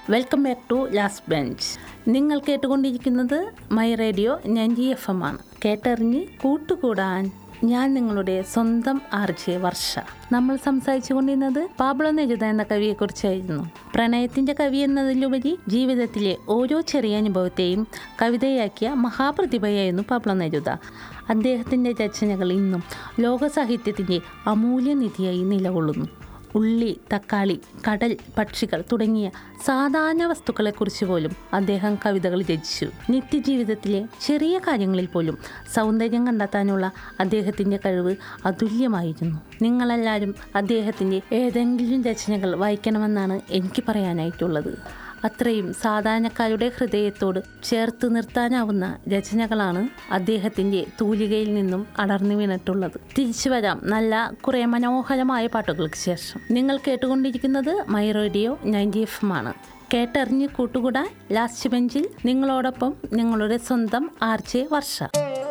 welcome back to last bench നിങ്ങൾ കേട്ടുകൊണ്ടിരിക്കുന്നത് my radio ninety F M ആണ് കേട്ടറിഞ്ഞ് കൂട്ടുകൂടാൻ ഞാൻ നിങ്ങളുടെ സ്വന്തം ആർജെ വർഷ നമ്മൾ സംസാരിച്ചു കൊണ്ടിരുന്നത് പാബ്ലോ നെരുത എന്ന കവിയെക്കുറിച്ചായിരുന്നു പ്രണയത്തിന്റെ കവി എന്നതിലുപരി ജീവിതത്തിലെ ഓരോ ചെറിയ അനുഭവത്തെയും കവിതയാക്കിയ മഹാപ്രതിഭയായിരുന്നു പാബ്ലോ നെരുത അദ്ദേഹത്തിൻ്റെ രചനകൾ ഇന്നും ലോക സാഹിത്യത്തിൻ്റെ അമൂല്യനിധിയായി നിലകൊള്ളുന്നു ഉള്ളി തക്കാളി കടൽ പക്ഷികൾ തുടങ്ങിയ സാധാരണ വസ്തുക്കളെക്കുറിച്ച് പോലും അദ്ദേഹം കവിതകൾ രചിച്ചു നിത്യജീവിതത്തിലെ ചെറിയ കാര്യങ്ങളിൽ പോലും സൗന്ദര്യം കണ്ടെത്താനുള്ള അദ്ദേഹത്തിൻ്റെ കഴിവ് അതുല്യമായിരുന്നു നിങ്ങളെല്ലാവരും അദ്ദേഹത്തിൻ്റെ ഏതെങ്കിലും രചനകൾ വായിക്കണമെന്നാണ് എനിക്ക് പറയാനായിട്ടുള്ളത് അത്രയും സാധാരണക്കാരുടെ ഹൃദയത്തോട് ചേർത്ത് നിർത്താനാവുന്ന രചനകളാണ് അദ്ദേഹത്തിൻ്റെ തൂലികയിൽ നിന്നും അടർന്നു വീണിട്ടുള്ളത് തിരിച്ചു വരാം നല്ല കുറേ മനോഹരമായ പാട്ടുകൾക്ക് ശേഷം നിങ്ങൾ കേട്ടുകൊണ്ടിരിക്കുന്നത് മൈ റേഡിയോ നയൻറ്റി എഫ് ആണ് കേട്ടറിഞ്ഞ് കൂട്ടുകൂടാൻ ലാസ്റ്റ് ബെഞ്ചിൽ നിങ്ങളോടൊപ്പം നിങ്ങളുടെ സ്വന്തം ആർ ജെ വർഷ